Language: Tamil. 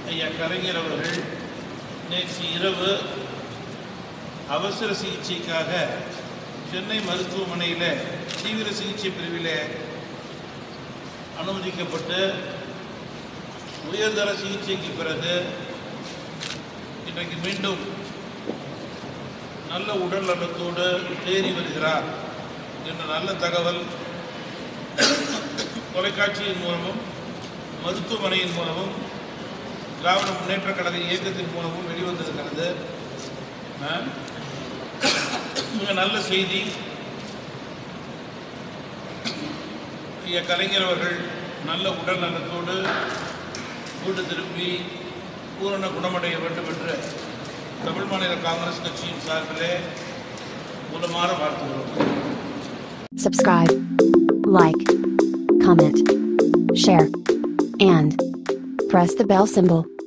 ஐயா கலைஞர் அவர்கள் நேற்று இரவு அவசர சிகிச்சைக்காக சென்னை மருத்துவமனையில் தீவிர சிகிச்சை பிரிவில் அனுமதிக்கப்பட்டு உயர்தர சிகிச்சைக்கு பிறகு இன்றைக்கு மீண்டும் நல்ல உடல் நலத்தோடு தேறி வருகிறார் என்ற நல்ல தகவல் தொலைக்காட்சியின் மூலமும் மருத்துவமனையின் மூலமும் திராவிட முன்னேற்ற கழக இயக்கத்தின் மூலமும் வெளிவந்திருக்கிறது ஆ? மிக நல்ல செய்தி ஐயா கலைஞர் அவர்கள் நல்ல உடல் நலத்தோடு வீடு திரும்பி பூரண குணமடைய வேண்டும் என்று தமிழ் மாநில காங்கிரஸ் கட்சியின் சார்பிலே மூலமான வாழ்த்துகிறோம் subscribe, like, comment, share, and press the bell symbol.